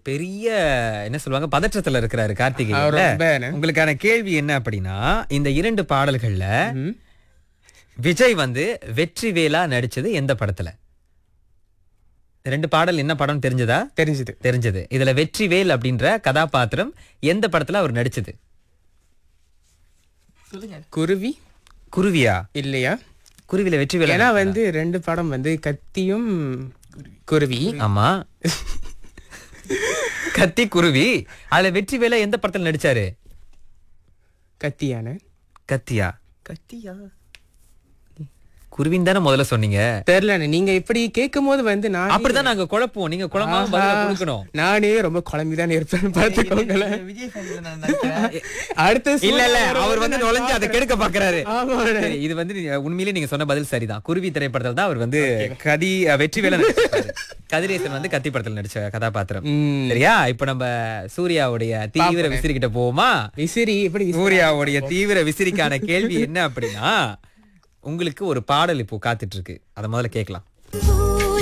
பெரிய என்ன சொல்லுவாங்க பதற்றத்துல இருக்கிறாரு அவர் கார்த்திகேயன் ரொம்ப உங்களுக்கான கேள்வி என்ன அப்படின்னா இந்த இரண்டு பாடல்கள்ல ம். விஜய் வந்து வெற்றி வேலா நடிச்சது எந்த படத்துல இந்த ரெண்டு பாடல் என்ன படம் தெரிஞ்சதா தெரிஞ்சது தெரிஞ்சது இதுல வெற்றிவேல் அப்படின்ற கதாபாத்திரம் எந்த படத்துல அவர் நடிச்சது குருவி குருவியா இல்லையா குருவில வெற்றிவேல் ஏன்னா வந்து ரெண்டு படம் வந்து கத்தியும் குருவி ஆமா கத்தி குருவி அதுல வெற்றிவேல எந்த படத்துல நடிச்சாரு கத்தியான கத்தியா கத்தியா குருவின் தானே முதல்ல சொன்னீங்க தெரியல நீங்க இப்படி கேட்கும் போது வந்து நான் அப்படிதான் நாங்க குழப்போம் நீங்க குழம்பாம பதில கொடுக்கணும் நானே ரொம்ப குழம்பிதான் இருப்பேன் பார்த்துக்கோங்களேன் விஜய் ஃபேன்ல நான் நினைக்கிறேன் அடுத்த இல்ல இல்ல சூழ்நிலை அவர் வந்து நுழைஞ்சு அதை கெடுக்க பாக்குறாரு ஆமா சரி, இது வந்து நீங்க- உண்மையிலேயே நீங்க சொன்ன பதில் சரிதான் குருவி திரைப்படத்துல தான் அவர் வந்து கதி வெற்றி வேலை கதிரேசன் வந்து கத்தி படத்துல நடிச்ச கதாபாத்திரம் ம். சரியா இப்ப நம்ம சூர்யாவுடைய தீவிர விசிறி கிட்ட போவோமா விசிறி எப்படி விசிறி? சூர்யாவுடைய தீவிர விசிறிக்கான கேள்வி என்ன அப்படின்னா உங்களுக்கு ஒரு பாடல் இப்போ காத்துட்டு இருக்கு அதை முதல்ல கேட்கலாம்